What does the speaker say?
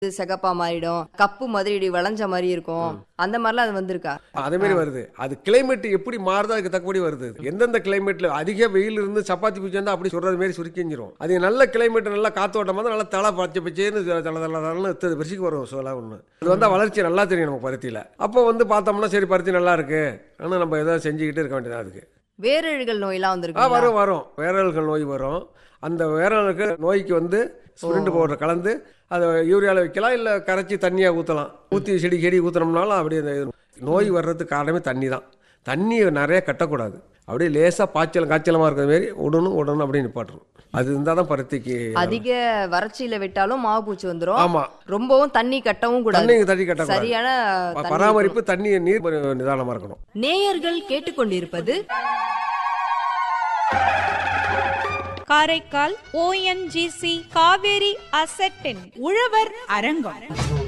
இது சிகப்பா மாறிடும் கப்பு மாதிரி இப்படி வளைஞ்ச மாதிரி இருக்கும் அந்த மாதிரிலாம் அது வந்திருக்கா அதே மாதிரி வருது அது கிளைமேட் எப்படி மாறுதோ அதுக்கு தக்கபடி வருது எந்தெந்த கிளைமேட்ல அதிக வெயில் இருந்து சப்பாத்தி பூச்சி வந்தா அப்படி சொல்றது மாதிரி சுருக்கிஞ்சிரும் அது நல்ல கிளைமேட் நல்லா காத்தோட்டம் வந்து நல்லா தலை பச்சை பச்சேன்னு தலை தலை தலைன்னு எத்தனை பரிசுக்கு வரும் சொல்ல ஒன்று அது வந்தால் வளர்ச்சி நல்லா தெரியும் நமக்கு பருத்தியில் அப்போ வந்து பார்த்தோம்னா சரி பருத்தி நல்லா இருக்கு ஆனால் நம்ம ஏதாவது செஞ்சுக்கிட்டு இருக்க வேண்டியதா அதுக்கு வேரழுகல் நோயெல்லாம் ஆ வந்திருக்கு வரும் வரும் வேரல்கள் நோய் வரும் அந்த வேரலுக்கு நோய்க்கு வந்து ஸ்பிரிண்ட் பவுடர் கலந்து அதை யூரியாவில் வைக்கலாம் இல்லை கரைச்சி தண்ணியாக ஊற்றலாம் ஊற்றி செடி செடி ஊற்றுனோம்னாலும் அப்படியே அந்த இது- நோய் வர்றதுக்கு காரணமே தண்ணி தான் தண்ணியை நிறைய கட்டக்கூடாது அப்படியே லேசாக பாய்ச்சல் காய்ச்சலமாக இருக்கிற மாதிரி உடணும் உடணும் அப்படின்னு நிப்பாட்டணும் அது இருந்தால் தான் பருத்திக்கு அதிக வறட்சியில விட்டாலும் மாவு பூச்சி வந்துரும் ஆமாம் ரொம்பவும் தண்ணி கட்டவும் கூடாது தண்ணி தண்ணி கட்டக்கூடாது சரியான ப- தண்ணி பராமரிப்பு தண்ணி நீர் நிதானமாக இருக்கணும் நேயர்கள் கேட்டுக்கொண்டிருப்பது காரைக்கால் ஓஎன்ஜிசி காவேரி அசட்டின் உழவர் அரங்கம்